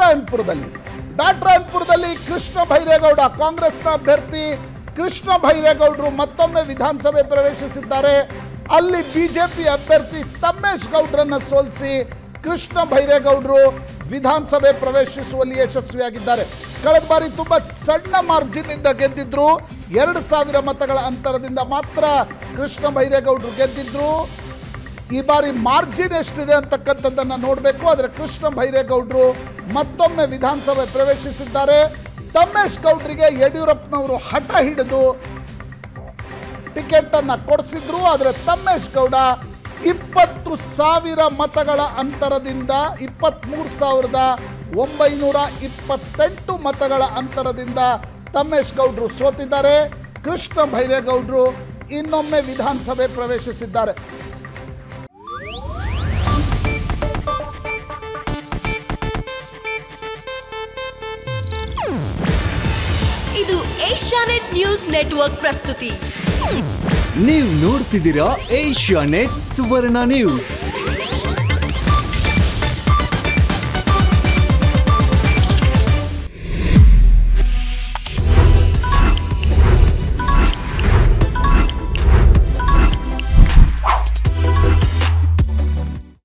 ಬ್ಯಾಟ್ರಾಯನ್ಪುರದಲ್ಲಿ ಬ್ಯಾಟ್ರಾಯನ್ಪುರದಲ್ಲಿ ಕೃಷ್ಣ ಭೈರೇಗೌಡ ಕಾಂಗ್ರೆಸ್ನ ಅಭ್ಯರ್ಥಿ ಕೃಷ್ಣ ಭೈರೇಗೌಡರು ಮತ್ತೊಮ್ಮೆ ವಿಧಾನಸಭೆ ಪ್ರವೇಶಿಸಿದ್ದಾರೆ ಅಲ್ಲಿ ಬಿಜೆಪಿ ಅಭ್ಯರ್ಥಿ ತಮ್ಮೇಶ್ ಗೌಡ್ರನ್ನ ಸೋಲಿಸಿ ಕೃಷ್ಣ ಭೈರೇಗೌಡರು ವಿಧಾನಸಭೆ ಪ್ರವೇಶಿಸುವಲ್ಲಿ ಯಶಸ್ವಿಯಾಗಿದ್ದಾರೆ ಕಳೆದ ಬಾರಿ ತುಂಬಾ ಸಣ್ಣ ಮಾರ್ಜಿನ್ ಇಂದ ಗೆದ್ದಿದ್ರು ಎರಡು ಸಾವಿರ ಮತಗಳ ಅಂತರದಿಂದ ಮಾತ್ರ ಕೃಷ್ಣ ಭೈರೇಗೌಡರು ಗೆದ್ದಿದ್ರು ಈ ಬಾರಿ ಮಾರ್ಜಿನ್ ಎಷ್ಟಿದೆ ಅಂತಕ್ಕಂಥದ್ದನ್ನು ನೋಡಬೇಕು ಆದರೆ ಕೃಷ್ಣ ಭೈರೇಗೌಡರು ಮತ್ತೊಮ್ಮೆ ವಿಧಾನಸಭೆ ಪ್ರವೇಶಿಸಿದ್ದಾರೆ ತಮ್ಮೇಶ್ ಗೌಡ್ರಿಗೆ ಯಡಿಯೂರಪ್ಪನವರು ಹಠ ಹಿಡಿದು ಟಿಕೆಟ್ ಅನ್ನ ಕೊಡಿಸಿದ್ರು ಆದರೆ ತಮ್ಮೇಶ್ ಗೌಡ ಇಪ್ಪತ್ತು ಸಾವಿರ ಮತಗಳ ಅಂತರದಿಂದ ಇಪ್ಪತ್ತ್ಮೂರು ಸಾವಿರದ ಒಂಬೈನೂರ ಇಪ್ಪತ್ತೆಂಟು ಮತಗಳ ಅಂತರದಿಂದ ತಮ್ಮೇಶ್ ಗೌಡ್ರು ಸೋತಿದ್ದಾರೆ ಕೃಷ್ಣ ಭೈರೇಗೌಡರು ಇನ್ನೊಮ್ಮೆ ವಿಧಾನಸಭೆ ಪ್ರವೇಶಿಸಿದ್ದಾರೆ ಇದು ಏಷ್ಯಾನೆಟ್ ನ್ಯೂಸ್ ನೆಟ್ವರ್ಕ್ ಪ್ರಸ್ತುತಿ ನೀವು ನೋಡ್ತಿದ್ದೀರಾ ಏಷ್ಯಾ ನೆಟ್ ಸುವರ್ಣ ನ್ಯೂಸ್